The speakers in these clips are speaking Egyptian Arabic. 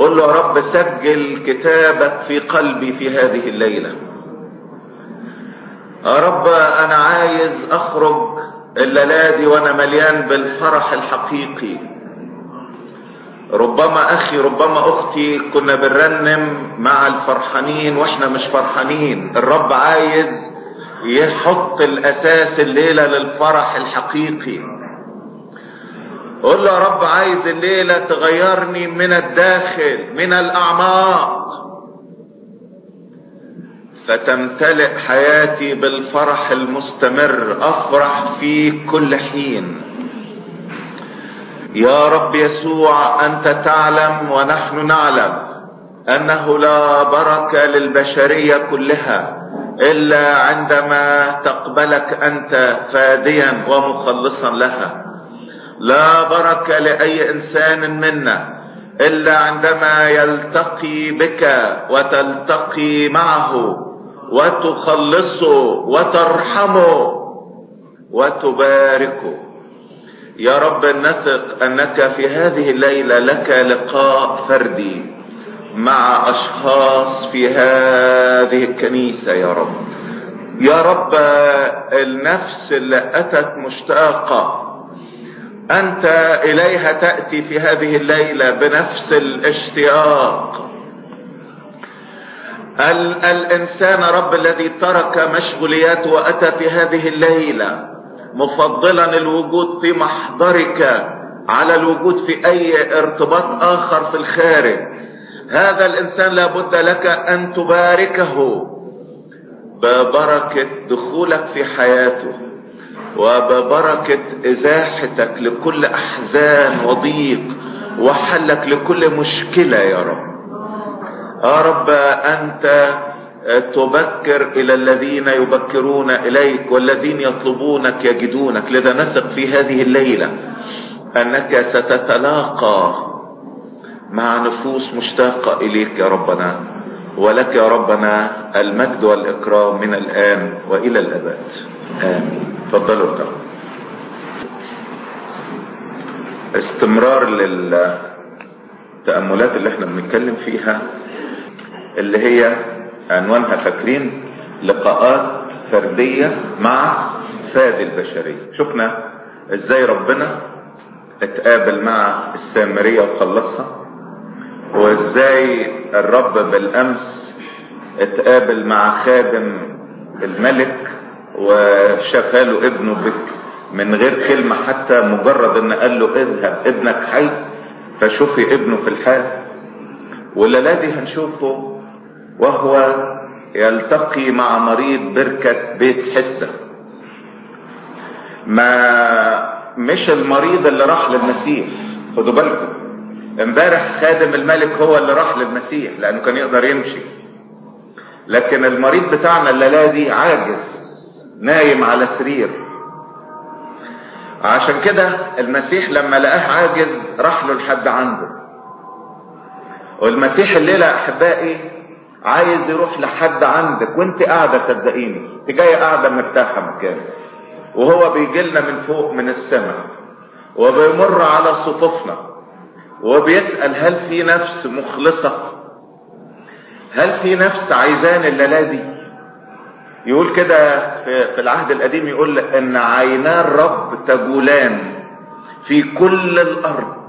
قل له يا رب سجل كتابك في قلبي في هذه الليلة يا رب انا عايز اخرج الليلة دي وانا مليان بالفرح الحقيقي ربما اخي ربما اختي كنا بنرنم مع الفرحانين واحنا مش فرحانين الرب عايز يحط الاساس الليلة للفرح الحقيقي قول له يا رب عايز الليلة تغيرني من الداخل من الاعماق فتمتلئ حياتي بالفرح المستمر افرح في كل حين يا رب يسوع انت تعلم ونحن نعلم انه لا بركه للبشريه كلها الا عندما تقبلك انت فاديا ومخلصا لها لا بركه لاي انسان منا الا عندما يلتقي بك وتلتقي معه وتخلصه وترحمه وتباركه يا رب نثق انك في هذه الليله لك لقاء فردي مع اشخاص في هذه الكنيسه يا رب يا رب النفس اللي اتت مشتاقه انت اليها تاتي في هذه الليله بنفس الاشتياق ال الانسان رب الذي ترك مشغولياته واتى في هذه الليله مفضلا الوجود في محضرك على الوجود في اي ارتباط اخر في الخارج هذا الانسان لابد لك ان تباركه ببركه دخولك في حياته وببركه ازاحتك لكل احزان وضيق وحلك لكل مشكله يا رب يا رب انت تبكر الى الذين يبكرون اليك والذين يطلبونك يجدونك لذا نثق في هذه الليله انك ستتلاقى مع نفوس مشتاقه اليك يا ربنا ولك يا ربنا المجد والاكرام من الان والى الابد امين تفضلوا اركعوا استمرار للتاملات اللي احنا بنتكلم فيها اللي هي عنوانها فاكرين لقاءات فردية مع فادي البشرية شفنا ازاي ربنا اتقابل مع السامرية وخلصها وازاي الرب بالامس اتقابل مع خادم الملك وشفاله ابنه بك من غير كلمة حتى مجرد ان قال له اذهب ابنك حي فشوفي ابنه في الحال والليلة دي هنشوفه وهو يلتقي مع مريض بركة بيت حسدة ما مش المريض اللي راح للمسيح خدوا بالكم امبارح خادم الملك هو اللي راح للمسيح لانه كان يقدر يمشي لكن المريض بتاعنا الليلة دي عاجز نايم على سرير عشان كده المسيح لما لقاه عاجز راح له لحد عنده والمسيح الليلة احبائي عايز يروح لحد عندك وانت قاعده صدقيني انت جايه قاعده مرتاحه مكانك وهو بيجي لنا من فوق من السماء وبيمر على صفوفنا وبيسال هل في نفس مخلصه هل في نفس عايزان الليله دي يقول كده في, في العهد القديم يقول ان عينا الرب تجولان في كل الارض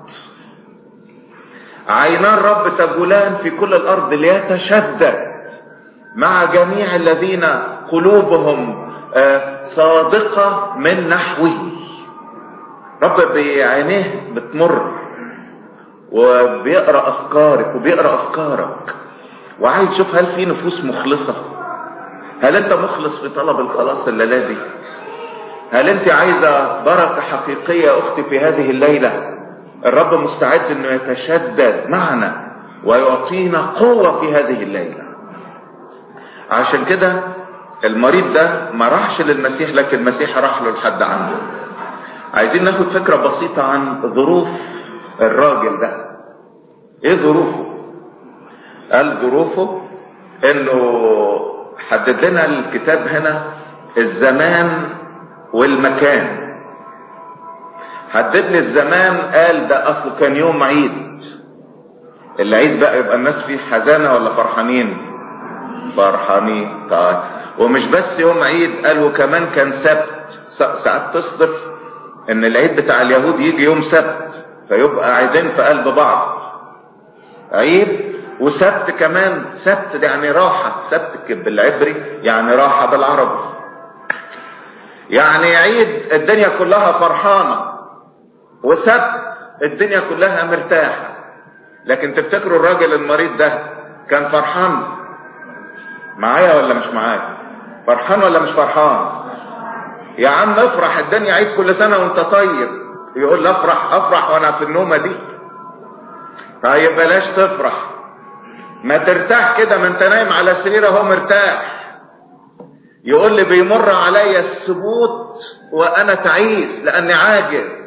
عينا الرب تجولان في كل الارض ليتشدد مع جميع الذين قلوبهم صادقة من نحوه رب بعينيه بتمر وبيقرا افكارك وبيقرا افكارك وعايز يشوف هل في نفوس مخلصه هل انت مخلص في طلب الخلاص الليله دي هل انت عايزه بركه حقيقيه يا اختي في هذه الليله الرب مستعد انه يتشدد معنا ويعطينا قوه في هذه الليله عشان كده المريض ده ما راحش للمسيح لكن المسيح راح له لحد عنده عايزين ناخد فكره بسيطه عن ظروف الراجل ده ايه ظروفه قال ظروفه انه حدد لنا الكتاب هنا الزمان والمكان حدد لي الزمان قال ده اصله كان يوم عيد العيد بقى يبقى الناس فيه حزانة ولا فرحانين فرحانين طيب ومش بس يوم عيد قال وكمان كان سبت ساعات تصدف ان العيد بتاع اليهود يجي يوم سبت فيبقى عيدين في قلب بعض عيد وسبت كمان سبت ده يعني راحة سبت بالعبري يعني راحة بالعربي يعني عيد الدنيا كلها فرحانة وسبت الدنيا كلها مرتاحة لكن تفتكروا الراجل المريض ده كان فرحان معايا ولا مش معايا فرحان ولا مش فرحان يا عم افرح الدنيا عيد كل سنة وانت طيب يقول لي افرح افرح وانا في النومة دي طيب بلاش تفرح ما ترتاح كده ما انت نايم على سرير اهو مرتاح يقول لي بيمر عليا الثبوت وانا تعيس لاني عاجز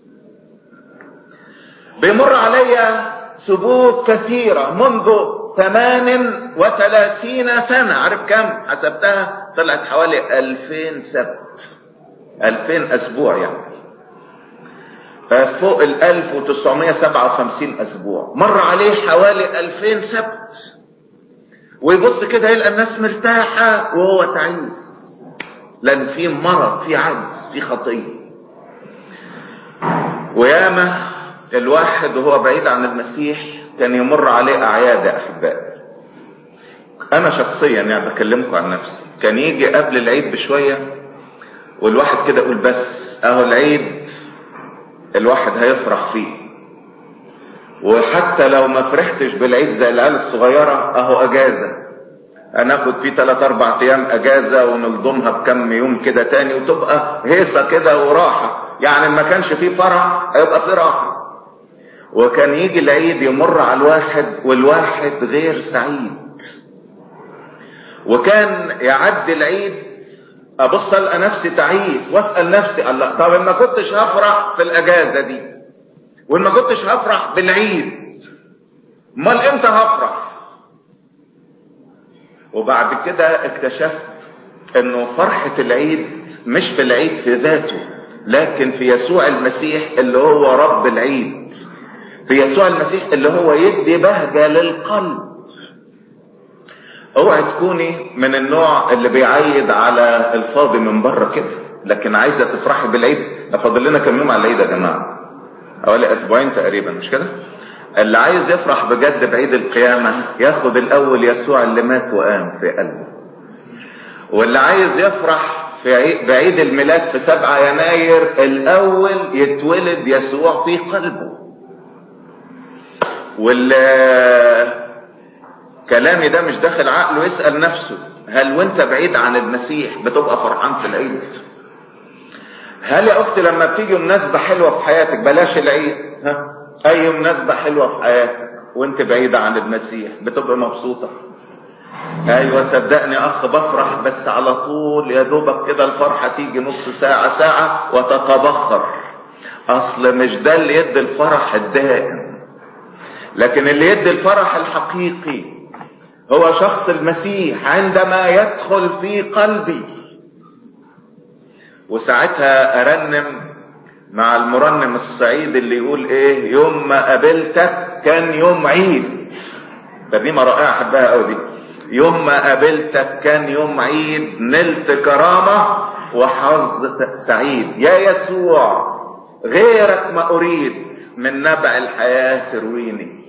بيمر عليا ثبوت كثيرة منذ ثمان وثلاثين سنة عارف كم حسبتها طلعت حوالي الفين سبت الفين اسبوع يعني فوق الالف وتسعمية سبعة وخمسين اسبوع مر عليه حوالي الفين سبت ويبص كده يلقى الناس مرتاحة وهو تعيس لان في مرض في عجز في خطية وياما الواحد وهو بعيد عن المسيح كان يمر عليه اعياد يا احبائي انا شخصيا يعني بكلمكم عن نفسي كان يجي قبل العيد بشوية والواحد كده يقول بس اهو العيد الواحد هيفرح فيه وحتى لو ما فرحتش بالعيد زي العيال الصغيرة اهو اجازة هناخد فيه 3 4 ايام اجازة ونلضمها بكم يوم كده تاني وتبقى هيصة كده وراحة يعني ما كانش فيه فرح هيبقى فيه راحة وكان يجي العيد يمر على الواحد والواحد غير سعيد وكان يعدي العيد ابص القى نفسي تعيس واسال نفسي الله طب ما كنتش هفرح في الاجازه دي وان ما كنتش هفرح بالعيد امال امتى هفرح وبعد كده اكتشفت انه فرحة العيد مش في العيد في ذاته لكن في يسوع المسيح اللي هو رب العيد في يسوع المسيح اللي هو يدي بهجة للقلب اوعي تكوني من النوع اللي بيعيد على الفاضي من بره كده لكن عايزه تفرحي بالعيد فاضل لنا كام يوم على العيد يا جماعه حوالي اسبوعين تقريبا مش كده اللي عايز يفرح بجد بعيد القيامة ياخد الاول يسوع اللي مات وقام في قلبه واللي عايز يفرح في عيد بعيد الميلاد في سبعة يناير الاول يتولد يسوع في قلبه واللي كلامي ده مش داخل عقله يسأل نفسه هل وانت بعيد عن المسيح بتبقى فرحان في العيد هل يا اختي لما بتيجي مناسبة حلوة في حياتك بلاش العيد ها اي مناسبة حلوة في حياتك وانت بعيدة عن المسيح بتبقى مبسوطة ايوه صدقني اخ بفرح بس على طول يا دوبك كده الفرحة تيجي نص ساعة ساعة وتتبخر اصل مش ده اللي يدي الفرح الدائم لكن اللي يدي الفرح الحقيقي هو شخص المسيح عندما يدخل في قلبي وساعتها ارنم مع المرنم الصعيد اللي يقول ايه يوم ما قابلتك كان يوم عيد ترنيمة رائعة احبها قوي دي يوم ما قابلتك كان يوم عيد نلت كرامة وحظ سعيد يا يسوع غيرك ما اريد من نبع الحياة ترويني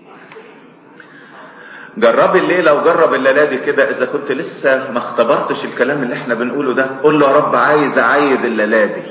جربي الليله وجرب الليله دي كده اذا كنت لسه ما اختبرتش الكلام اللي احنا بنقوله ده قول له يا رب عايز اعيد الليله دي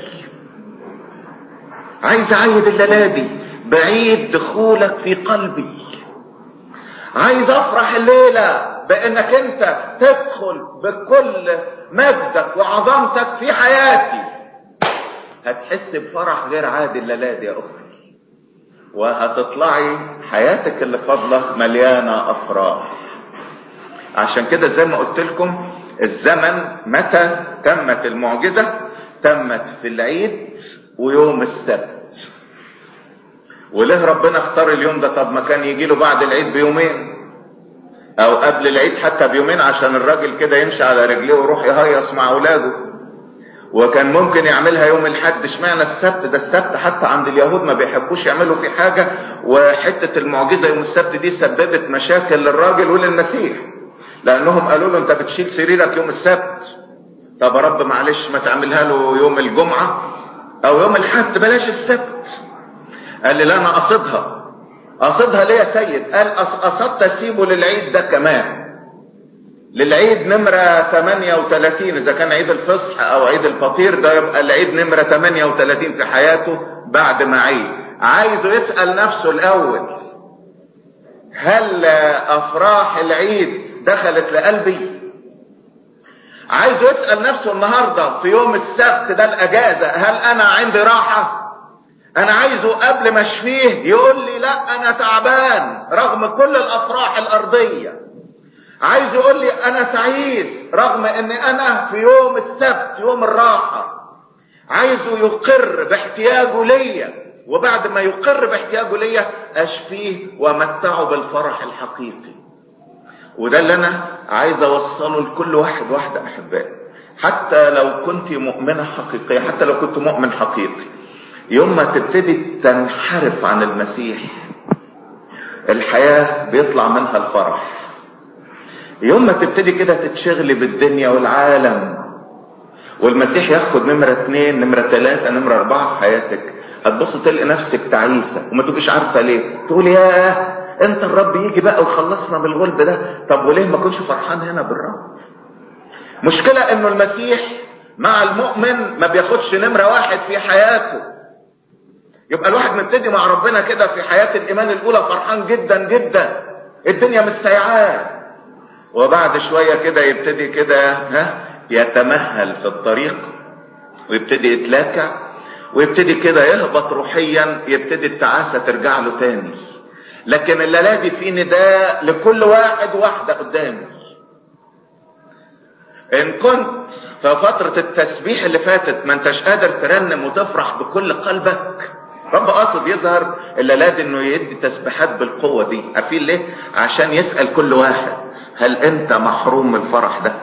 عايز اعيد الليله دي بعيد دخولك في قلبي عايز افرح الليله بانك انت تدخل بكل مجدك وعظمتك في حياتي هتحس بفرح غير عادي الليله دي يا اختي وهتطلعي حياتك اللي فاضله مليانه افراح عشان كده زي ما قلت لكم الزمن متى تمت المعجزه تمت في العيد ويوم السبت وليه ربنا اختار اليوم ده طب ما كان يجي له بعد العيد بيومين او قبل العيد حتى بيومين عشان الراجل كده يمشي على رجليه ويروح يهيص مع اولاده وكان ممكن يعملها يوم الحد اشمعنى السبت ده السبت حتى عند اليهود ما بيحبوش يعملوا فيه حاجة وحتة المعجزة يوم السبت دي سببت مشاكل للراجل وللمسيح لانهم قالوا له انت بتشيل سريرك يوم السبت طب يا رب معلش ما تعملها له يوم الجمعة او يوم الحد بلاش السبت قال لي لا انا قصدها قصدها ليه يا سيد قال قصدت اسيبه للعيد ده كمان للعيد نمرة 38 اذا كان عيد الفصح او عيد الفطير ده يبقى العيد نمرة 38 في حياته بعد ما عيد عايزه يسأل نفسه الاول هل افراح العيد دخلت لقلبي عايزه يسأل نفسه النهاردة في يوم السبت ده الاجازة هل انا عندي راحة انا عايزه قبل ما اشفيه يقول لي لا انا تعبان رغم كل الافراح الارضيه عايز يقول لي انا تعيس رغم ان انا في يوم السبت يوم الراحة عايزه يقر باحتياجه ليا وبعد ما يقر باحتياجه ليا اشفيه وامتعه بالفرح الحقيقي وده اللي انا عايز اوصله لكل واحد واحدة احبائي حتى لو كنت مؤمنة حقيقية حتى لو كنت مؤمن حقيقي يوم ما تبتدي تنحرف عن المسيح الحياة بيطلع منها الفرح يوم ما تبتدي كده تتشغلي بالدنيا والعالم والمسيح ياخد نمرة اتنين نمرة تلاتة نمرة اربعة في حياتك هتبص تلقي نفسك تعيسة وما تبقيش عارفة ليه تقول ياه انت الرب يجي بقى ويخلصنا من الغلب ده طب وليه ما كنتش فرحان هنا بالرب مشكلة انه المسيح مع المؤمن ما بياخدش نمرة واحد في حياته يبقى الواحد مبتدي مع ربنا كده في حياة الايمان الاولى فرحان جدا جدا الدنيا مش سيعان وبعد شوية كده يبتدي كده ها يتمهل في الطريق ويبتدي يتلاكع ويبتدي كده يهبط روحيا يبتدي التعاسة ترجع له تاني لكن الليلة دي في نداء لكل واحد واحدة قدامي ان كنت في فترة التسبيح اللي فاتت ما انتش قادر ترنم وتفرح بكل قلبك رب قاصد يظهر الليلة دي انه يدي تسبيحات بالقوة دي عارفين ليه عشان يسأل كل واحد هل انت محروم من الفرح ده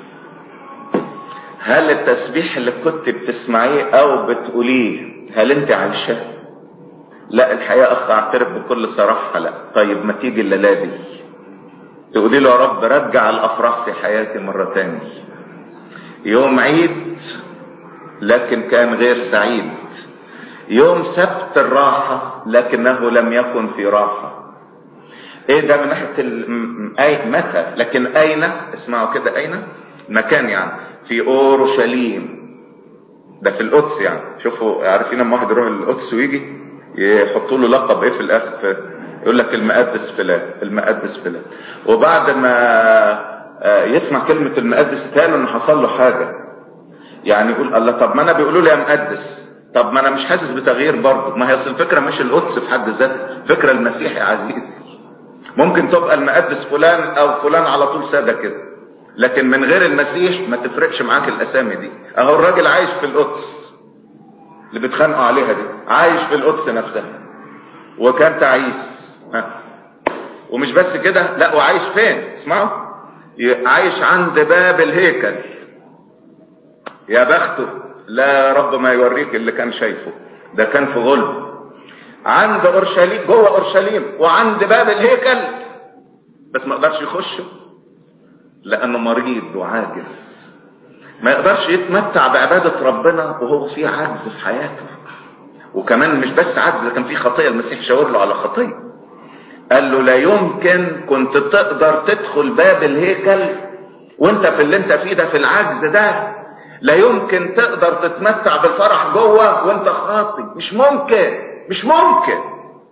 هل التسبيح اللي كنت بتسمعيه او بتقوليه هل انت عايشاه لا الحقيقة اخ اعترف بكل صراحة لا طيب ما تيجي الليلة دي تقولي له يا رب رجع الافراح في حياتي مرة تاني يوم عيد لكن كان غير سعيد يوم سبت الراحة لكنه لم يكن في راحة ايه ده من ناحية ال... اي متى لكن اين اسمعوا كده اين مكان يعني في اورشليم ده في القدس يعني شوفوا عارفين لما واحد يروح القدس ويجي يحطوا له لقب ايه في الاخر يقول لك المقدس فلان المقدس فلان وبعد ما يسمع كلمة المقدس تاني انه حصل له حاجة يعني يقول الله طب ما انا بيقولوا لي يا مقدس طب ما انا مش حاسس بتغيير برضه ما هي اصل الفكرة مش القدس في حد ذاته فكرة المسيح يا عزيزي ممكن تبقى المقدس فلان او فلان على طول سادة كده لكن من غير المسيح ما تفرقش معاك الاسامي دي اهو الراجل عايش في القدس اللي بيتخانقوا عليها دي عايش في القدس نفسها وكان تعيس ها. ومش بس كده لا وعايش فين اسمعوا عايش عند باب الهيكل يا بخته لا يا رب ما يوريك اللي كان شايفه ده كان في غلب عند اورشليم جوه اورشليم وعند باب الهيكل بس ما قدرش يخشه لانه مريض وعاجز ما يقدرش يتمتع بعبادة ربنا وهو في عجز في حياته وكمان مش بس عجز ده كان في خطية المسيح شاور له على خطية قال له لا يمكن كنت تقدر تدخل باب الهيكل وانت في اللي انت فيه ده في العجز ده لا يمكن تقدر تتمتع بالفرح جوه وانت خاطي مش ممكن مش ممكن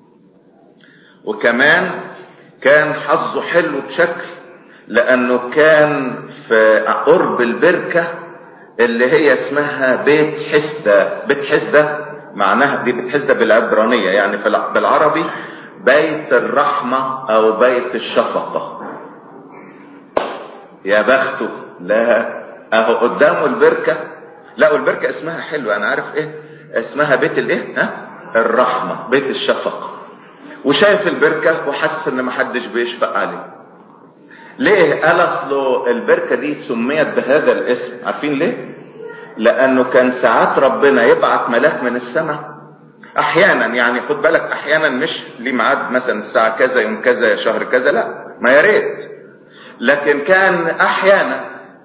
وكمان كان حظه حلو بشكل لانه كان في قرب البركة اللي هي اسمها بيت حسدة بيت حسدة معناها دي بيت حسدة بالعبرانية يعني في بالعربي بيت الرحمة او بيت الشفقة يا بخته لا اهو قدامه البركة لا والبركة اسمها حلوة انا عارف ايه اسمها بيت الايه ها الرحمة بيت الشفقة وشايف البركة وحاسس ان محدش بيشفق عليه ليه قال اصله البركة دي سميت بهذا الاسم عارفين ليه لانه كان ساعات ربنا يبعت ملاك من السماء احيانا يعني خد بالك احيانا مش ليه ميعاد مثلا الساعه كذا يوم كذا شهر كذا لا ما يا ريت لكن كان احيانا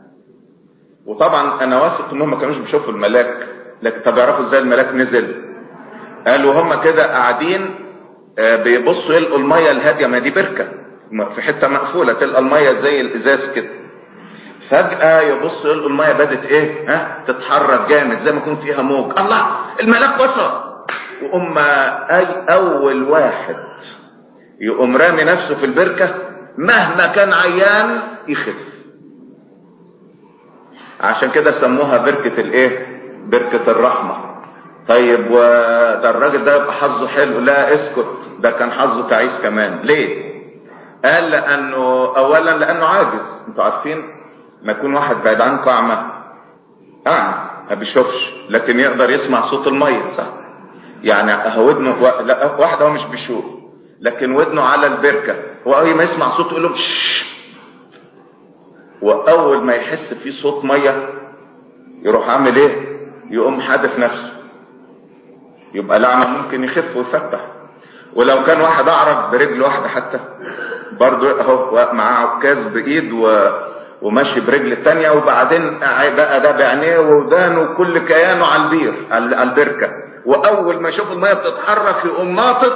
وطبعا انا واثق انهم ما كانوش بيشوفوا الملاك لكن طب يعرفوا ازاي الملاك نزل قالوا هم كده قاعدين بيبصوا يلقوا الميه الهاديه ما دي بركه في حته مقفوله تلقى الميه زي الازاز كده فجاه يبصوا يلقوا الميه بدت ايه ها تتحرك جامد زي ما يكون فيها موج الله الملاك وصل وأم أي أول واحد يقوم رامي نفسه في البركة مهما كان عيان يخف عشان كده سموها بركة الايه بركة الرحمة طيب وده الراجل ده يبقى حظه حلو لا اسكت ده كان حظه تعيس كمان ليه قال لانه اولا لانه عاجز انتوا عارفين ما يكون واحد بعيد عنكم اعمى اعمى ما بيشوفش لكن يقدر يسمع صوت الميه صح يعني ودنه و... لا واحد هو مش بيشوف لكن ودنه على البركه هو اول ما يسمع صوت يقول له واول ما يحس في صوت ميه يروح عامل ايه يقوم حادث نفسه يبقى الاعمى ممكن يخف ويفتح ولو كان واحد اعرج برجل واحده حتى برضه اهو معاه عكاز بايد و... وماشي برجل التانية وبعدين بقى ده بعينيه وودانه وكل كيانه على البير على البركه واول ما يشوف الميه بتتحرك يقوم ناطط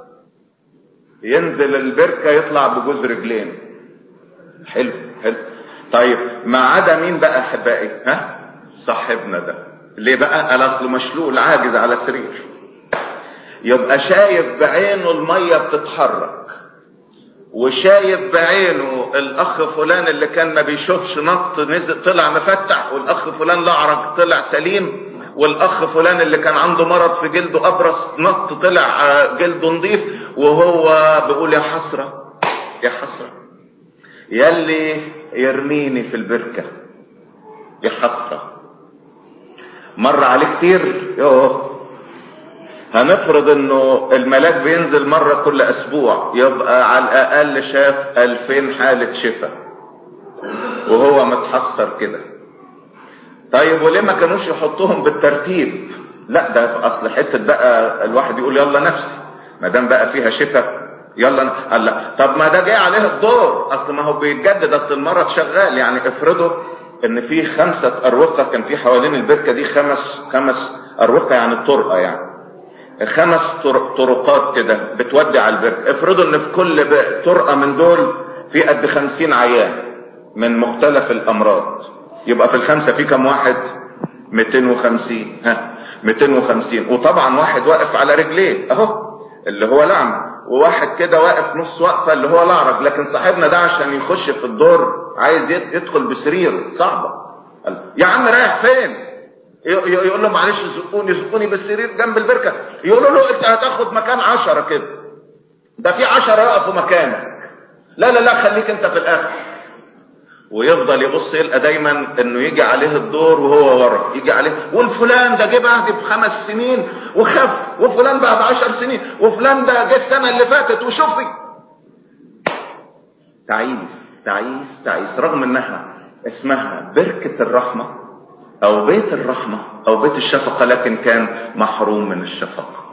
ينزل البركه يطلع بجوز رجلين حلو حلو طيب ما عدا مين بقى احبائي ها صاحبنا ده ليه بقى قال اصله مشلول عاجز على سرير يبقى شايف بعينه الميه بتتحرك وشايف بعينه الاخ فلان اللي كان ما بيشوفش نط نزل طلع مفتح والاخ فلان الاعرج طلع سليم والاخ فلان اللي كان عنده مرض في جلده ابرص نط طلع جلده نظيف وهو بيقول يا حسرة يا حسرة يلي يرميني في البركة يا حسرة مر عليه كتير يوه هنفرض انه الملاك بينزل مرة كل اسبوع يبقى على الاقل شاف الفين حالة شفاء وهو متحسر كده طيب وليه ما كانوش يحطوهم بالترتيب لا ده اصل حته بقى الواحد يقول يلا نفسي ما دام بقى فيها شفاء يلا قال لا طب ما ده جاي عليه الدور اصل ما هو بيتجدد اصل المرض شغال يعني افرضوا ان في خمسه اروقه كان في حوالين البركه دي خمس خمس اروقه يعني الطرقه يعني خمس طرقات كده بتودي على البركه افرضوا ان في كل طرقه من دول في قد خمسين عيان من مختلف الامراض يبقى في الخمسة في كم واحد 250 ها 250 وطبعا واحد واقف على رجليه اهو اللي هو الاعمى وواحد كده واقف نص وقفه اللي هو الاعرج لكن صاحبنا ده عشان يخش في الدور عايز يدخل بسريره صعبه يا عم رايح فين يقول له معلش زقوني زقوني بالسرير جنب البركه يقولوا له انت هتاخد مكان عشرة كده ده في عشرة يقفوا مكانك لا لا لا خليك انت في الاخر ويفضل يبص يلقى دايما انه يجي عليه الدور وهو ورا يجي عليه والفلان ده جه بعد بخمس سنين وخف وفلان بعد عشر سنين وفلان ده جه السنه اللي فاتت وشوفي تعيس تعيس تعيس رغم انها اسمها بركة الرحمة او بيت الرحمة او بيت الشفقة لكن كان محروم من الشفقة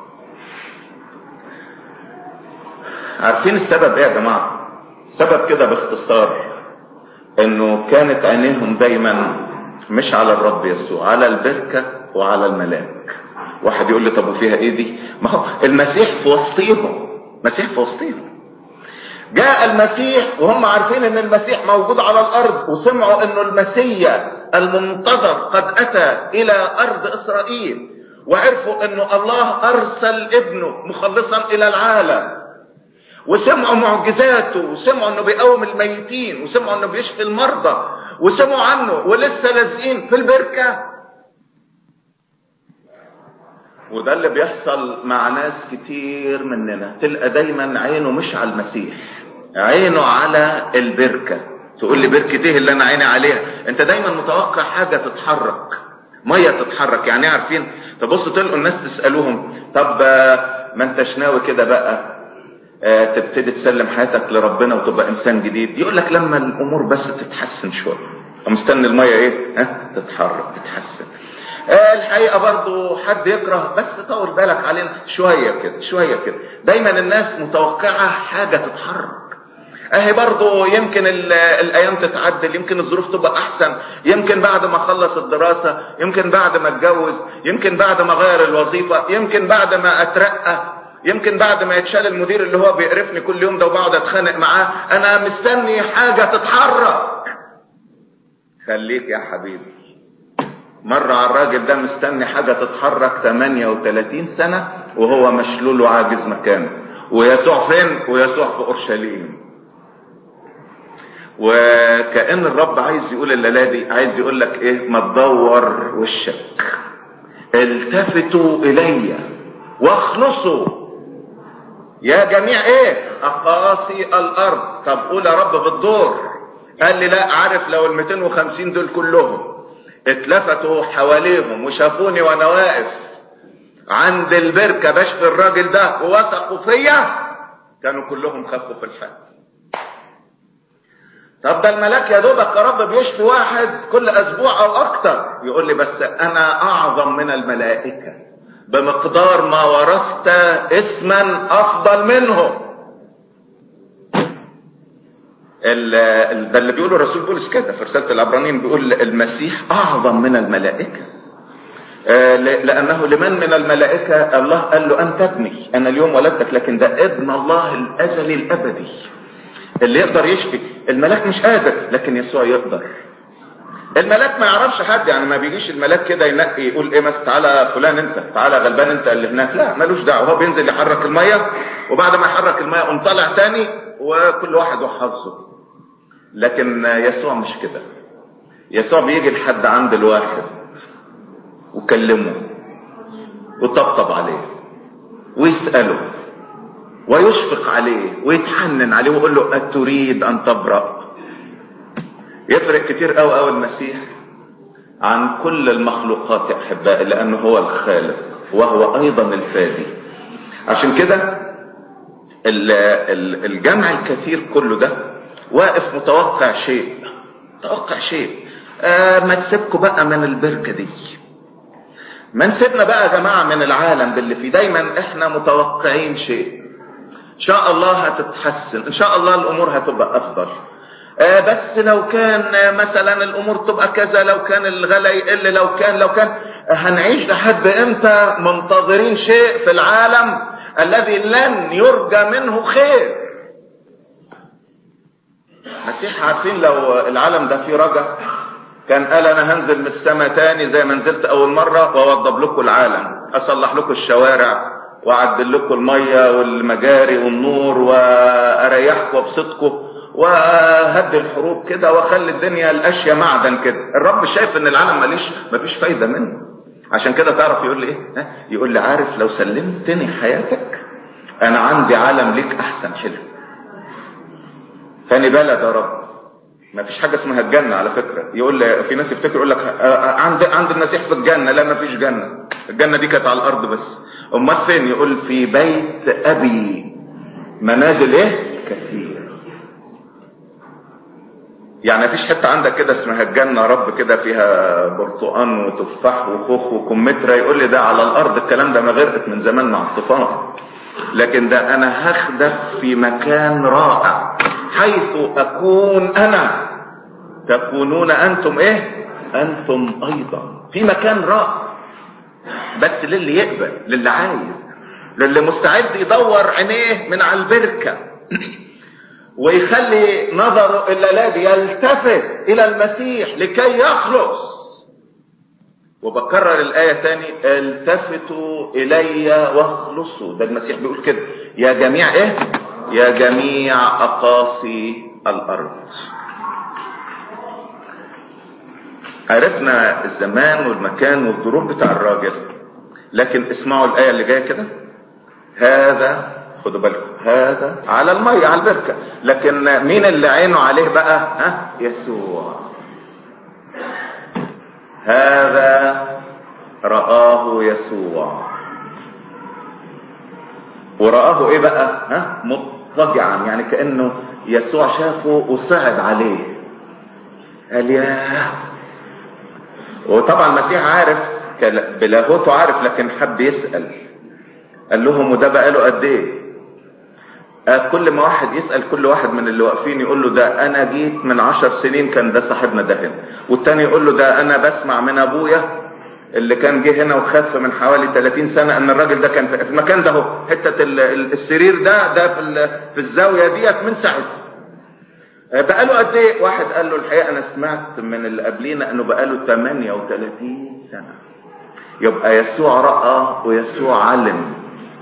عارفين السبب ايه يا جماعة سبب كده باختصار انه كانت عينيهم دايما مش على الرب يسوع على البركة وعلى الملاك واحد يقول لي طب وفيها ايه دي ما هو المسيح في وسطيهم مسيح في وسطيهم جاء المسيح وهم عارفين ان المسيح موجود على الارض وسمعوا انه المسيا المنتظر قد اتى الى ارض اسرائيل وعرفوا انه الله ارسل ابنه مخلصا الى العالم وسمعوا معجزاته وسمعوا انه بيقوم الميتين وسمعوا انه بيشفي المرضى وسمعوا عنه ولسه لازقين في البركه وده اللي بيحصل مع ناس كتير مننا تلقى دايما عينه مش على المسيح عينه على البركه تقول لي بركه ايه اللي انا عيني عليها انت دايما متوقع حاجه تتحرك ميه تتحرك يعني عارفين تبصوا تلقوا الناس تسالوهم طب ما انتش ناوي كده بقى آه تبتدي تسلم حياتك لربنا وتبقى انسان جديد يقول لك لما الامور بس تتحسن شويه مستني الميه ايه ها تتحرك تتحسن آه الحقيقة برضو حد يكره بس طول بالك علينا شوية كده شوية كده دايما الناس متوقعة حاجة تتحرك اهي برضو يمكن الايام تتعدل يمكن الظروف تبقى احسن يمكن بعد ما اخلص الدراسة يمكن بعد ما اتجوز يمكن بعد ما اغير الوظيفة يمكن بعد ما اترقى يمكن بعد ما يتشال المدير اللي هو بيقرفني كل يوم ده وبقعد اتخانق معاه انا مستني حاجة تتحرك خليك يا حبيبي مر على الراجل ده مستني حاجة تتحرك 38 سنة وهو مشلول وعاجز مكانه ويسوع فين ويسوع في اورشليم وكأن الرب عايز يقول الليلة دي عايز يقول لك ايه ما تدور وشك التفتوا الي واخلصوا يا جميع ايه اقاصي الارض طب قول يا رب بالدور قال لي لا عارف لو ال 250 دول كلهم اتلفتوا حواليهم وشافوني وانا واقف عند البركه بشفي الراجل ده ووثقوا فيا كانوا كلهم خفوا في الحال طب ده الملاك يا دوبك يا رب بيشفي واحد كل اسبوع او اكتر يقول لي بس انا اعظم من الملائكه بمقدار ما ورثت اسما افضل منهم ده اللي بيقوله الرسول بولس كده في رساله العبرانيين بيقول المسيح اعظم من الملائكه لانه لمن من الملائكه الله قال له انت ابني انا اليوم ولدتك لكن ده ابن الله الازلي الابدي اللي يقدر يشفي الملاك مش قادر لكن يسوع يقدر الملاك ما يعرفش حد يعني ما بيجيش الملاك كده ينقي يقول ايه مثلا تعالى فلان انت تعالى غلبان انت اللي هناك لا ملوش دعوه هو بينزل يحرك الميه وبعد ما يحرك الميه قوم طالع تاني وكل واحد وحظه لكن يسوع مش كده يسوع بيجي لحد عند الواحد وكلمه وطبطب عليه ويسأله ويشفق عليه ويتحنن عليه ويقول له أتريد أن تبرأ يفرق كتير قوي قوي المسيح عن كل المخلوقات يا أحبائي لأنه هو الخالق وهو أيضا الفادي عشان كده الجمع الكثير كله ده واقف متوقع شيء متوقع شيء آه ما تسيبكوا بقى من البركة دي ما نسيبنا بقى يا جماعة من العالم باللي فيه دايما احنا متوقعين شيء ان شاء الله هتتحسن ان شاء الله الامور هتبقى افضل آه بس لو كان مثلا الامور تبقى كذا لو كان الغلا يقل لو كان لو كان هنعيش لحد امتى منتظرين شيء في العالم الذي لن يرجى منه خير مسيح عارفين لو العالم ده فيه رجا كان قال انا هنزل من السماء تاني زي ما نزلت اول مرة واوضب لكم العالم اصلح لكم الشوارع واعدل لكم المية والمجاري والنور واريحكم وابسطكم وهدي الحروب كده واخلي الدنيا الاشياء معدن كده الرب شايف ان العالم ماليش مفيش فايدة منه عشان كده تعرف يقول لي ايه يقول لي عارف لو سلمتني حياتك انا عندي عالم ليك احسن حلو تاني بلد يا رب ما فيش حاجه اسمها الجنه على فكره يقول لي في ناس يفتكر يقول لك عند عند المسيح في الجنه لا ما فيش جنه الجنه دي كانت على الارض بس امال فين يقول في بيت ابي منازل ايه كثير يعني مفيش حته عندك كده اسمها الجنه يا رب كده فيها برتقان وتفاح وخوخ وكمثرى يقول لي ده على الارض الكلام ده ما غرقت من زمان مع الطوفان لكن ده انا هاخدك في مكان رائع حيث اكون انا تكونون انتم ايه انتم ايضا في مكان رائع بس للي يقبل للي عايز للي مستعد يدور عينيه من على البركة ويخلي نظره الليلة يلتفت الى المسيح لكي يخلص وبكرر الآية تاني التفتوا إلي واخلصوا ده المسيح بيقول كده يا جميع إيه يا جميع أقاصي الأرض عرفنا الزمان والمكان والظروف بتاع الراجل لكن اسمعوا الآية اللي جاية كده هذا خدوا بالكم هذا على المية على البركة لكن مين اللي عينه عليه بقى ها يسوع هذا رآه يسوع ورآه ايه بقى ها مضطجعا يعني كأنه يسوع شافه وصعد عليه قال يا وطبعا المسيح عارف بلاهوته عارف لكن حب يسأل قال لهم وده بقى له قد ايه كل ما واحد يسأل كل واحد من اللي واقفين يقول له ده انا جيت من عشر سنين كان ده صاحبنا ده هنا والتاني يقول له ده انا بسمع من ابويا اللي كان جه هنا وخف من حوالي 30 سنة ان الراجل ده كان في المكان ده اهو حتة السرير ده ده في, في الزاوية ديت من ساعتها بقاله قد ايه واحد قال له الحقيقة انا سمعت من اللي قبلينا انه بقاله 38 سنة يبقى يسوع رأى ويسوع علم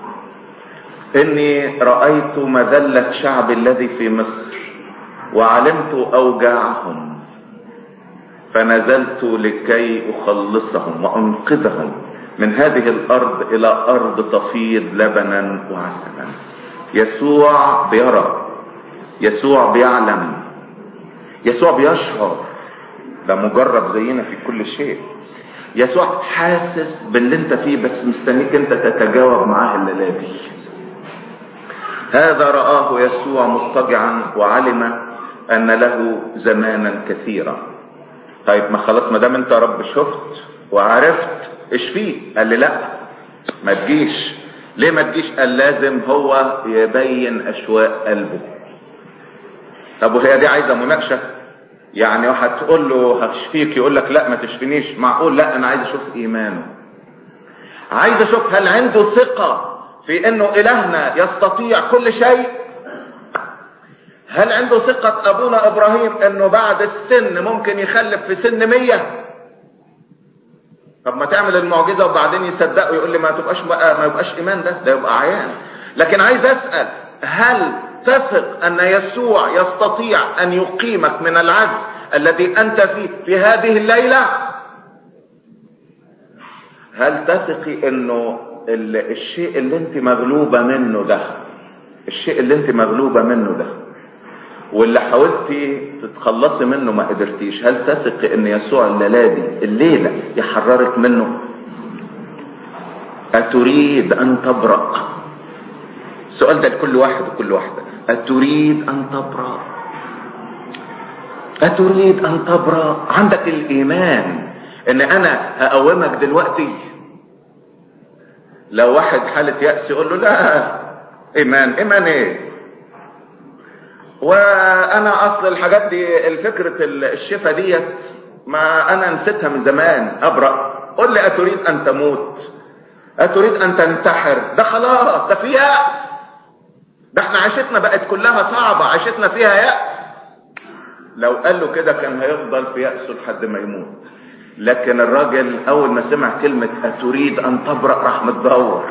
اني رأيت مذلة شعب الذي في مصر وعلمت اوجاعهم فنزلت لكي اخلصهم وانقذهم من هذه الارض الى ارض تفيض لبنا وعسلا يسوع بيرى يسوع بيعلم يسوع بيشعر ده مجرب زينا في كل شيء يسوع حاسس باللي انت فيه بس مستنيك انت تتجاوب معاه الليله دي هذا رآه يسوع مضطجعا وعلم ان له زمانا كثيرا طيب ما خلاص ما دام انت يا رب شفت وعرفت ايش فيه قال لي لا ما تجيش ليه ما تجيش قال لازم هو يبين اشواق قلبه طب وهي دي عايزه مناقشه يعني واحد تقول له هشفيك يقول لك لا ما تشفينيش معقول لا انا عايز اشوف ايمانه عايز اشوف هل عنده ثقه في انه الهنا يستطيع كل شيء هل عنده ثقة ابونا ابراهيم انه بعد السن ممكن يخلف في سن مية طب ما تعمل المعجزة وبعدين يصدق ويقول لي ما تبقاش ما يبقاش ايمان ده ده يبقى عيان لكن عايز اسأل هل تثق ان يسوع يستطيع ان يقيمك من العجز الذي انت فيه في هذه الليلة هل تثقي انه الشيء اللي انت مغلوبة منه ده الشيء اللي انت مغلوبة منه ده واللي حاولتي تتخلصي منه ما قدرتيش هل تثقي ان يسوع الليلة دي الليلة يحررك منه أتريد أن تبرأ السؤال ده لكل واحد وكل واحدة أتريد أن تبرأ أتريد أن تبرأ عندك الإيمان إن أنا هقومك دلوقتي لو واحد حالة يأس يقول له لا إيمان إيمان إيه وأنا أصل الحاجات دي الفكرة الشفا ديت ما أنا نسيتها من زمان أبرأ قل لي أتريد أن تموت أتريد أن تنتحر ده خلاص ده في يأس ده احنا عيشتنا بقت كلها صعبة عيشتنا فيها يأس لو قال له كده كان هيفضل في يأسه لحد ما يموت لكن الراجل اول ما سمع كلمة اتريد ان تبرأ راح متدور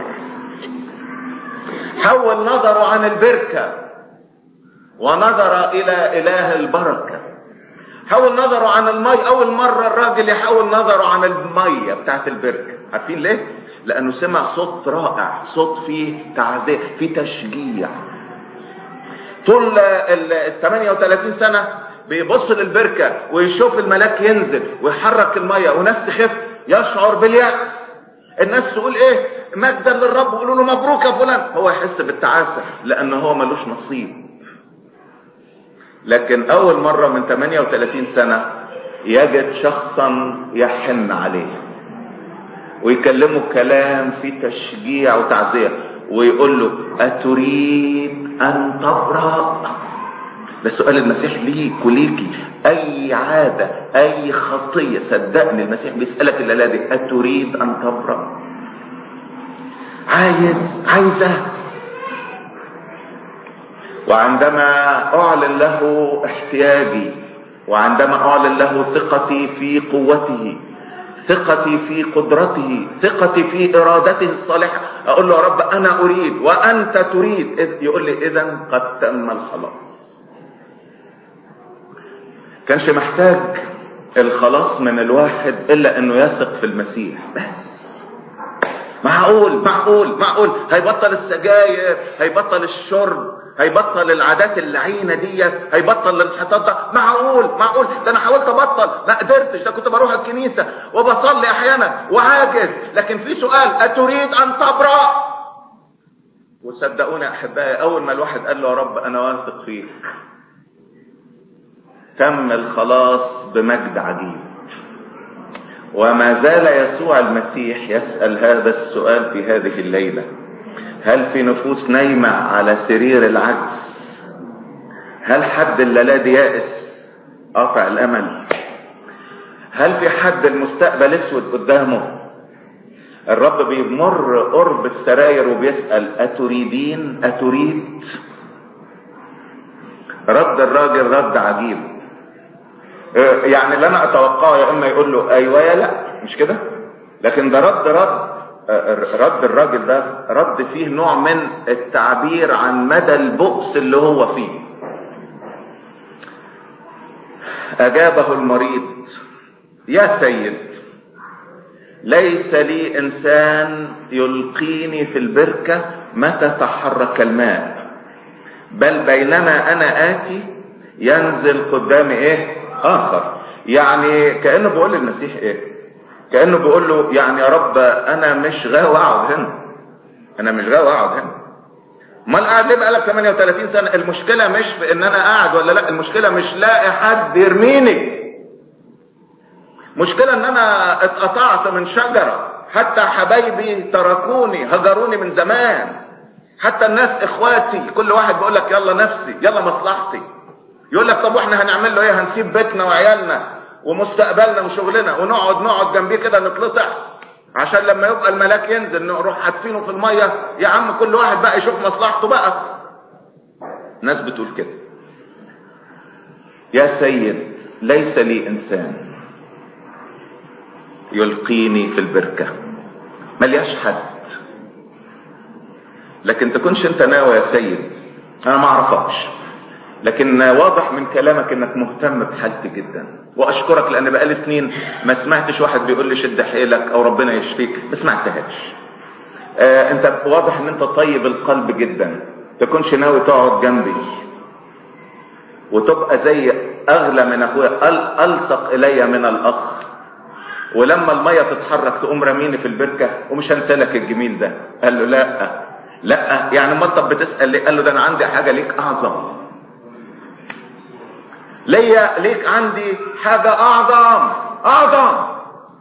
حول نظره عن البركة ونظر الى اله البركة حول نظره عن المي اول مرة الراجل يحول نظره عن المية بتاعت البركة عارفين ليه لانه سمع صوت رائع صوت فيه تعزية فيه تشجيع طول ال 38 سنة بيبص للبركة ويشوف الملاك ينزل ويحرك المية وناس تخف يشعر باليأس الناس تقول ايه مجدا للرب ويقولوا له مبروك يا فلان هو يحس بالتعاسة لان هو ملوش نصيب لكن اول مرة من 38 سنة يجد شخصا يحن عليه ويكلمه كلام فيه تشجيع وتعزية ويقول له أتريد أن تبرأ ده سؤال المسيح ليك وليكي أي عادة أي خطية صدقني المسيح بيسألك الليلة دي أتريد أن تبرأ عايز عايزة وعندما أعلن له احتياجي وعندما أعلن له ثقتي في قوته ثقتي في قدرته ثقتي في ارادته الصالحة اقول له يا رب انا اريد وانت تريد يقول لي اذا قد تم الخلاص كانش محتاج الخلاص من الواحد الا انه يثق في المسيح بس معقول معقول معقول هيبطل السجاير هيبطل الشرب هيبطل العادات اللعينه ديت هيبطل الانحطاط ده معقول معقول ده انا حاولت ابطل ما قدرتش ده كنت بروح الكنيسه وبصلي احيانا وعاجز لكن في سؤال اتريد ان تبرأ وصدقوني يا احبائي اول ما الواحد قال له يا رب انا واثق فيك تم الخلاص بمجد عجيب وما زال يسوع المسيح يسأل هذا السؤال في هذه الليلة هل في نفوس نايمة على سرير العجز هل حد الليلة دي يائس قاطع الامل هل في حد المستقبل اسود قدامه الرب بيمر قرب السراير وبيسأل أتريدين أتريد رد الراجل رد عجيب يعني اللي انا اتوقعه يا اما يقول له ايوه يا لا مش كده لكن ده رد رد رد الراجل ده رد فيه نوع من التعبير عن مدى البؤس اللي هو فيه اجابه المريض يا سيد ليس لي انسان يلقيني في البركه متى تحرك الماء بل بينما انا اتي ينزل قدامي ايه اخر يعني كانه بيقول للمسيح ايه كانه بيقول له يعني يا رب انا مش غاوي اقعد هنا انا مش غاوي اقعد هنا امال قاعد ليه بقالك 38 سنه المشكله مش في ان انا قاعد ولا لا المشكله مش لاقي حد يرميني مشكله ان انا اتقطعت من شجره حتى حبايبي تركوني هجروني من زمان حتى الناس اخواتي كل واحد بيقول لك يلا نفسي يلا مصلحتي يقول لك طب واحنا هنعمل له ايه هنسيب بيتنا وعيالنا ومستقبلنا وشغلنا ونقعد نقعد جنبيه كده نتلطع عشان لما يبقى الملاك ينزل نروح حاتفينه في الميه يا عم كل واحد بقى يشوف مصلحته بقى ناس بتقول كده يا سيد ليس لي انسان يلقيني في البركه ملياش حد لكن تكونش انت ناوي يا سيد انا ما اعرفكش لكن واضح من كلامك انك مهتم بحالتي جدا واشكرك لان بقالي سنين ما سمعتش واحد بيقول لي شد حيلك او ربنا يشفيك ما سمعتهاش آه انت واضح ان انت طيب القلب جدا تكونش ناوي تقعد جنبي وتبقى زي اغلى من اخويا الصق الي من الاخ ولما الميه تتحرك تقوم راميني في البركه ومش هنسالك الجميل ده قال له لا لا يعني ما طب بتسال ليه قال له ده انا عندي حاجه ليك اعظم ليا ليك عندي حاجة أعظم أعظم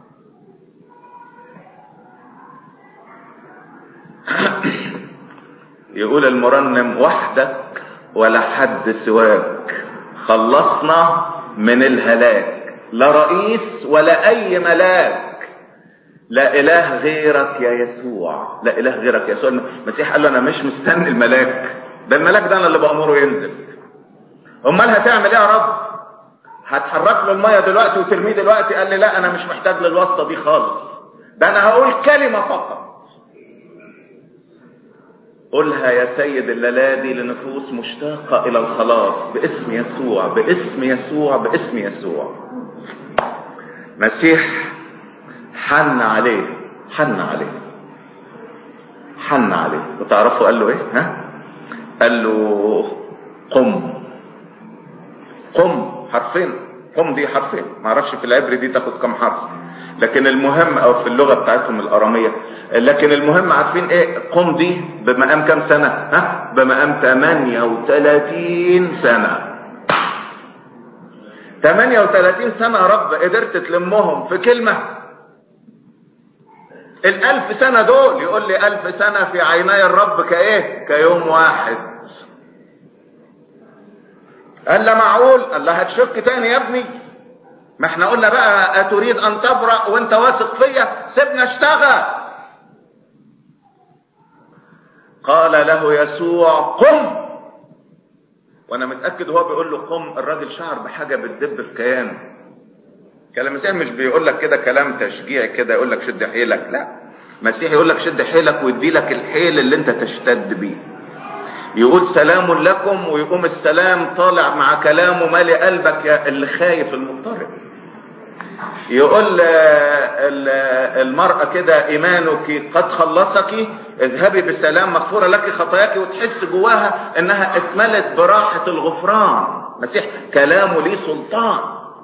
يقول المرنم وحدك ولا حد سواك خلصنا من الهلاك لا رئيس ولا أي ملاك لا إله غيرك يا يسوع لا إله غيرك يا يسوع المسيح قال له أنا مش مستني الملاك ده الملاك ده أنا اللي بأمره ينزل امال هتعمل ايه يا رب هتحرك له الميه دلوقتي وترميه دلوقتي قال لي لا انا مش محتاج للواسطه دي خالص ده انا هقول كلمه فقط قلها يا سيد الليلادي لنفوس مشتاقه الى الخلاص باسم يسوع باسم يسوع باسم يسوع مسيح حن عليه حن عليه حن عليه وتعرفوا قال له ايه ها قال له قم قم حرفين قم دي حرفين ما اعرفش في العبري دي تاخد كم حرف لكن المهم او في اللغه بتاعتهم الاراميه لكن المهم عارفين ايه قم دي بمقام كام سنه ها بمقام 38 سنه 38 سنه يا رب قدرت تلمهم في كلمه الألف سنة دول يقول لي ألف سنة في عيني الرب كإيه كيوم واحد قال له معقول قال له هتشك تاني يا ابني ما احنا قلنا بقى اتريد ان تبرأ وانت واثق فيا سيبنا اشتغل قال له يسوع قم وانا متاكد هو بيقول له قم الراجل شعر بحاجه بتدب في كيانه كلام المسيح مش بيقول لك كده كلام تشجيعي كده يقول لك شد حيلك لا المسيح يقول لك شد حيلك ويدي لك الحيل اللي انت تشتد بيه يقول سلام لكم ويقوم السلام طالع مع كلامه مالي قلبك يا اللي خايف المضطرب يقول المرأة كده إيمانك قد خلصك اذهبي بسلام مغفورة لك خطاياك وتحس جواها انها اتملت براحة الغفران مسيح كلامه ليه سلطان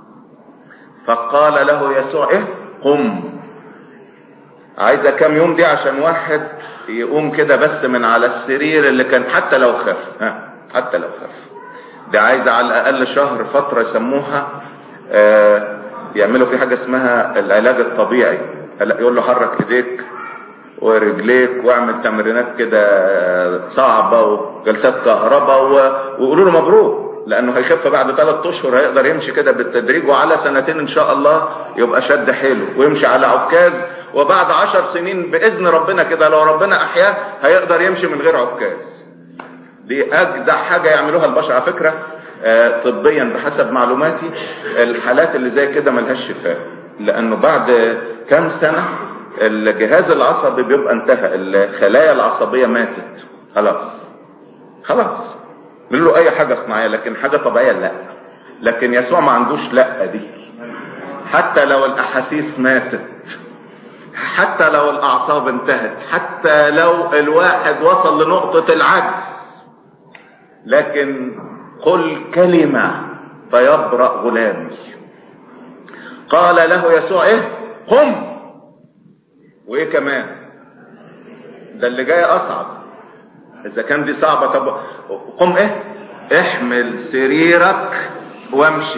فقال له يسوع ايه قم عايزة كام يوم دي عشان واحد يقوم كده بس من على السرير اللي كان حتى لو خاف ها حتى لو خاف دي عايزة على الأقل شهر فترة يسموها آه يعملوا فيه حاجة اسمها العلاج الطبيعي يقول له حرك ايديك ورجليك واعمل تمرينات كده صعبة وجلسات كهرباء ويقولوا له مبروك لانه هيخف بعد ثلاث اشهر هيقدر يمشي كده بالتدريج وعلى سنتين ان شاء الله يبقى شد حيله ويمشي على عكاز وبعد عشر سنين باذن ربنا كده لو ربنا احياه هيقدر يمشي من غير عكاز دي اجدع حاجه يعملوها البشر على فكره آه طبيا بحسب معلوماتي الحالات اللي زي كده ملهاش شفاء لانه بعد كام سنه الجهاز العصبي بيبقى انتهى الخلايا العصبيه ماتت خلاص خلاص نقول له اي حاجه صناعيه لكن حاجه طبيعيه لا لكن يسوع ما عندوش لا دي حتى لو الاحاسيس ماتت حتى لو الاعصاب انتهت حتى لو الواحد وصل لنقطه العجز لكن قل كلمه فيبرا غلامي قال له يسوع ايه قم وايه كمان ده اللي جاي اصعب اذا كان دي صعبة طب قم ايه احمل سريرك وامشي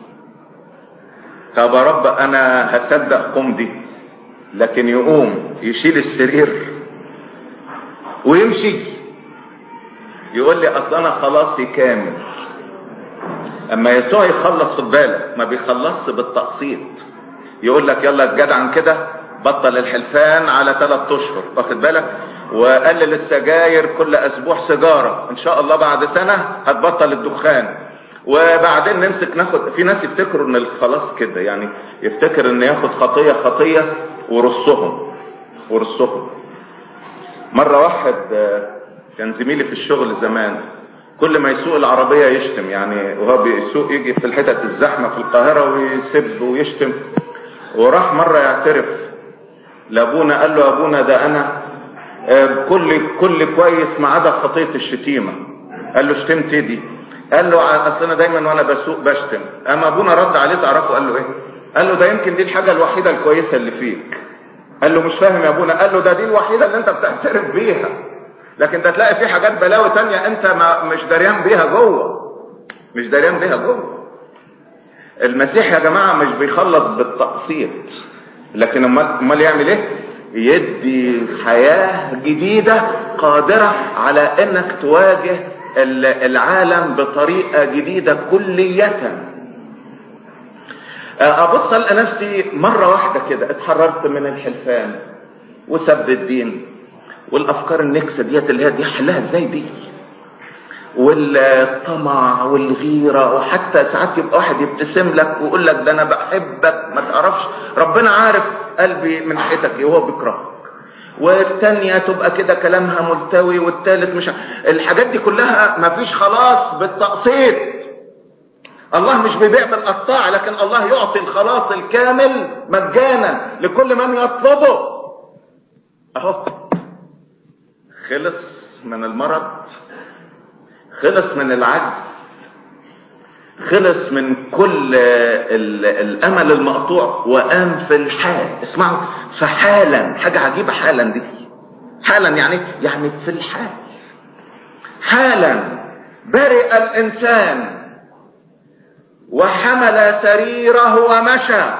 طب يا رب انا هصدق قم دي لكن يقوم يشيل السرير ويمشي يقول لي اصل انا خلاصي كامل اما يسوع يخلص خد بالك ما بيخلصش بالتقسيط يقول لك يلا جدعا كده بطل الحلفان على ثلاث اشهر واخد بالك وقلل السجاير كل اسبوع سيجاره ان شاء الله بعد سنه هتبطل الدخان وبعدين نمسك ناخد في ناس يفتكروا ان الخلاص كده يعني يفتكر ان ياخد خطيه خطيه ورصهم ورصهم مره واحد كان زميلي في الشغل زمان كل ما يسوق العربيه يشتم يعني وهو بيسوق يجي في الحتت الزحمه في القاهره ويسب ويشتم وراح مره يعترف لابونا قال له يا ابونا ده انا كل كل كويس ما عدا خطيه الشتيمه قال له شتمت دي قال له اصل انا دايما وانا بسوق بشتم اما ابونا رد عليه تعرفه قال له ايه قال له ده يمكن دي الحاجه الوحيده الكويسه اللي فيك قال له مش فاهم يا ابونا قال له ده دي الوحيده اللي انت بتعترف بيها لكن ده تلاقي في حاجات بلاوي تانية انت ما مش دريان بيها جوه مش دريان بيها جوه المسيح يا جماعه مش بيخلص بالتقسيط لكن امال يعمل ايه يدي حياة جديدة قادرة على انك تواجه العالم بطريقة جديدة كلية ابص القى نفسي مرة واحدة كده اتحررت من الحلفان وسب الدين والافكار النكسة ديت اللي هي دي حلها ازاي دي والطمع والغيرة وحتى ساعات يبقى واحد يبتسم لك ويقول لك ده انا بحبك ما تعرفش ربنا عارف قلبي من ناحيتك ايه هو بيكرهك والتانية تبقى كده كلامها ملتوي والتالت مش الحاجات دي كلها مفيش خلاص بالتقسيط الله مش بيبيع بالقطاع لكن الله يعطي الخلاص الكامل مجانا لكل من يطلبه اهو خلص من المرض خلص من العجز خلص من كل الامل المقطوع وقام في الحال اسمعوا فحالا حاجة عجيبة حالا دي حالا يعني يعني في الحال حالا برئ الانسان وحمل سريره ومشى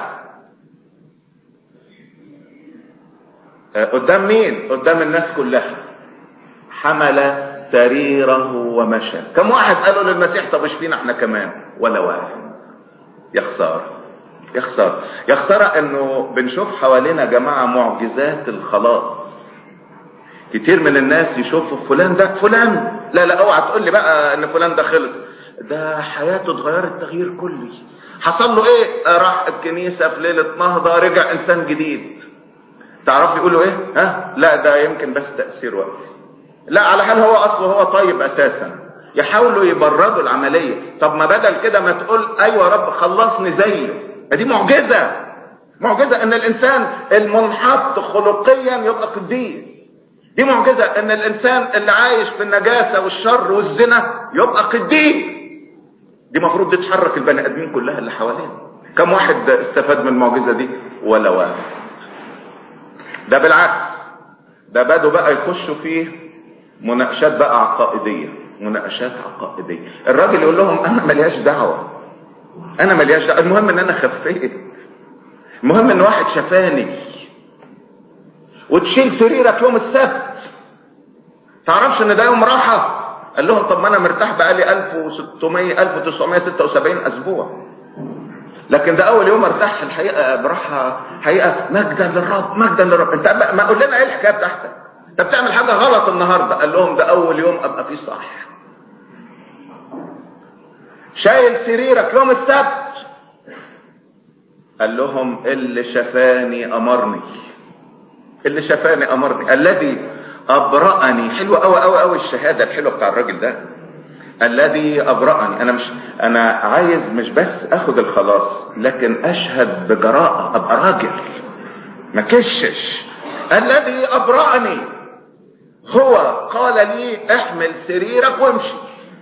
قدام مين قدام الناس كلها حمل سريره ومشى كم واحد قالوا للمسيح طب اشفينا احنا كمان ولا واحد يا خساره يا خساره يا خساره انه بنشوف حوالينا جماعه معجزات الخلاص كتير من الناس يشوفوا فلان ده فلان لا لا اوعى تقول لي بقى ان فلان ده خلص ده حياته اتغيرت تغيير كلي حصل له ايه راح الكنيسه في ليله نهضه رجع انسان جديد تعرف يقولوا ايه ها لا ده يمكن بس تاثير وقتي لا على حال هو اصله هو طيب اساسا يحاولوا يبردوا العملية طب ما بدل كده ما تقول ايوه يا رب خلصني زيه دي معجزة معجزة ان الانسان المنحط خلقيا يبقى قديس دي معجزة ان الانسان اللي عايش في النجاسة والشر والزنا يبقى قديس دي مفروض دي تحرك البني ادمين كلها اللي حوالينا كم واحد استفاد من المعجزة دي ولا واحد ده بالعكس ده بدوا بقى يخشوا فيه مناقشات بقى عقائدية مناقشات عقائدية الراجل يقول لهم انا ملياش دعوة انا ملياش دعوة المهم ان انا خفيت المهم ان واحد شفاني وتشيل سريرك يوم السبت تعرفش ان ده يوم راحة قال لهم طب ما انا مرتاح بقالي 1600 1976 اسبوع لكن ده اول يوم ارتاح الحقيقه براحه حقيقه مجدا للرب مجدا للرب انت ما قول لنا ايه الحكايه بتاعتك انت بتعمل حاجه غلط النهارده قال لهم ده اول يوم ابقى فيه صح شايل سريرك يوم السبت قال لهم اللي شفاني امرني اللي شفاني امرني الذي ابرأني حلوه قوي قوي قوي الشهاده الحلوه بتاع الراجل ده الذي ابرأني انا مش انا عايز مش بس اخد الخلاص لكن اشهد بجراءة ابقى راجل ما كشش الذي ابرأني هو قال لي احمل سريرك وامشي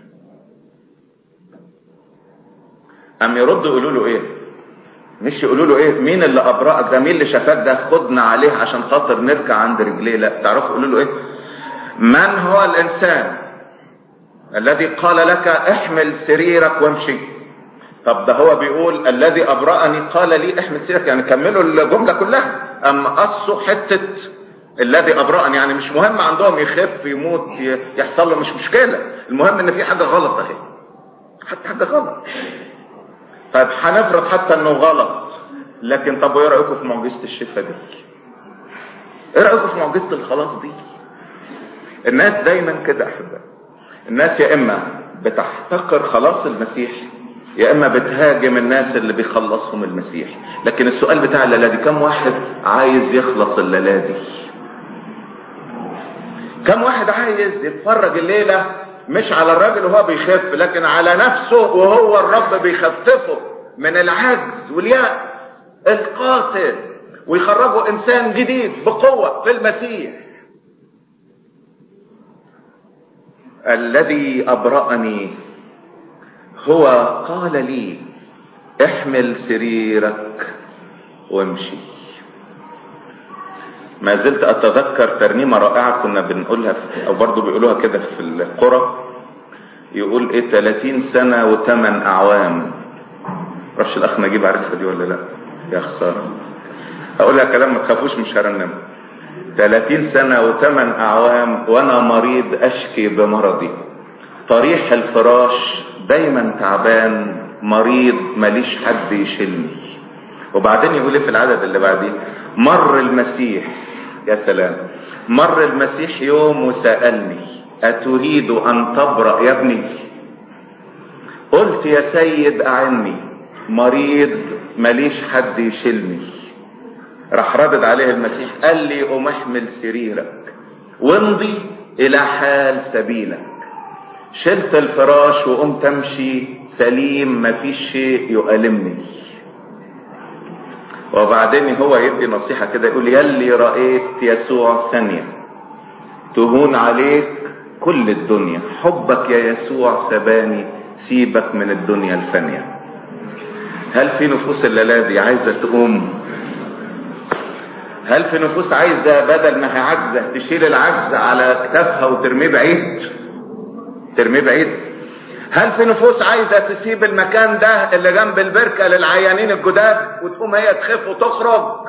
ام يردوا يقولوا له ايه مش يقولوا له ايه مين اللي ابرأك ده مين اللي شافك ده خدنا عليه عشان خاطر نركع عند رجليه لا تعرفوا يقولوا له ايه من هو الانسان الذي قال لك احمل سريرك وامشي طب ده هو بيقول الذي ابرأني قال لي احمل سريرك يعني كملوا الجملة كلها اما قصوا حتة الذي ابرأني يعني مش مهم عندهم يخف يموت يحصل له مش مشكلة المهم ان في حاجة غلط اهي حتى حاجة غلط طيب هنفرض حتى انه غلط لكن طب وايه رايكم في معجزة الشفاء دي ايه رايكم في معجزة الخلاص دي الناس دايما كده احبائي الناس يا اما بتحتقر خلاص المسيح يا اما بتهاجم الناس اللي بيخلصهم المسيح لكن السؤال بتاع الليله دي كم واحد عايز يخلص الليله دي كم واحد عايز يتفرج الليله مش على الراجل وهو بيخف لكن على نفسه وهو الرب بيخففه من العجز واليأس القاتل ويخرجه انسان جديد بقوه في المسيح الذي أبرأني هو قال لي احمل سريرك وامشي ما زلت اتذكر ترنيمة رائعة كنا بنقولها في او برضو بيقولوها كده في القرى يقول ايه 30 سنة وثمان اعوام معرفش الاخ نجيب عارفها دي ولا لا يا خسارة اقولها كلام ما تخافوش مش هرنمها 30 سنة وثمان أعوام وأنا مريض أشكي بمرضي طريح الفراش دايما تعبان مريض ماليش حد يشيلني وبعدين يقول في العدد اللي بعديه مر المسيح يا سلام مر المسيح يوم وسألني أتريد أن تبرأ يا ابني قلت يا سيد أعني مريض ماليش حد يشيلني راح ردد عليه المسيح قال لي قوم احمل سريرك وامضي الى حال سبيلك شلت الفراش وقمت امشي سليم مفيش شيء يؤلمني وبعدين هو يدي نصيحة كده يقول يلي رأيت يسوع ثانية تهون عليك كل الدنيا حبك يا يسوع سباني سيبك من الدنيا الفانية هل في نفوس الليلة دي عايزة تقوم هل في نفوس عايزة بدل ما هي عجزة تشيل العجز على كتافها وترميه بعيد ترميه بعيد هل في نفوس عايزة تسيب المكان ده اللي جنب البركة للعيانين الجداد وتقوم هي تخف وتخرج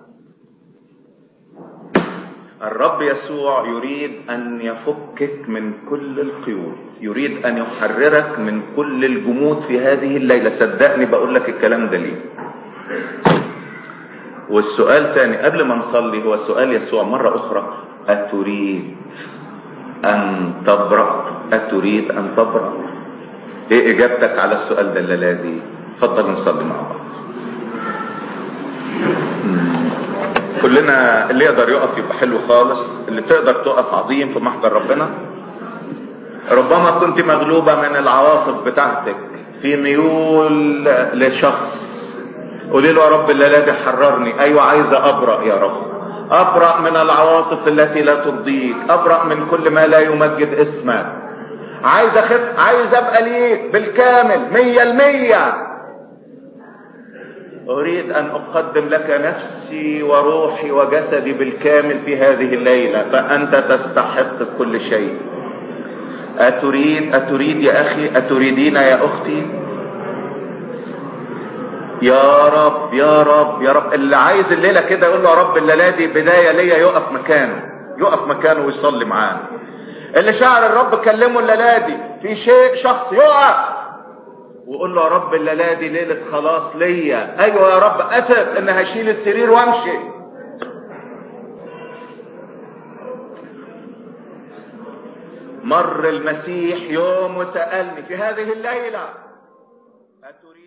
الرب يسوع يريد ان يفكك من كل القيود يريد ان يحررك من كل الجمود في هذه الليلة صدقني بقول لك الكلام ده ليه والسؤال تاني قبل ما نصلي هو سؤال يسوع مرة أخرى أتريد أن تبرأ أتريد أن تبرأ إيه إجابتك على السؤال ده الليلة دي اتفضل نصلي مع بعض كلنا اللي يقدر يقف يبقى حلو خالص اللي تقدر تقف عظيم في محضر ربنا ربما كنت مغلوبة من العواطف بتاعتك في ميول لشخص قولي له يا رب الليله دي حررني ايوه عايزه ابرا يا رب ابرا من العواطف التي لا ترضيك ابرا من كل ما لا يمجد اسمك عايز اخف عايز ابقى ليك بالكامل مية المية اريد ان اقدم لك نفسي وروحي وجسدي بالكامل في هذه الليلة فانت تستحق كل شيء اتريد اتريد يا اخي اتريدين يا اختي يا رب يا رب يا رب اللي عايز الليله كده يقول له يا رب الليله دي بدايه ليا يقف مكانه يقف مكانه ويصلي معانا اللي شعر الرب كلمه الليله دي في شيء شخص يقف وقول له يا رب الليله دي ليله خلاص ليا ايوه يا رب اثق ان هشيل السرير وامشي مر المسيح يوم وسالني في هذه الليله اتريد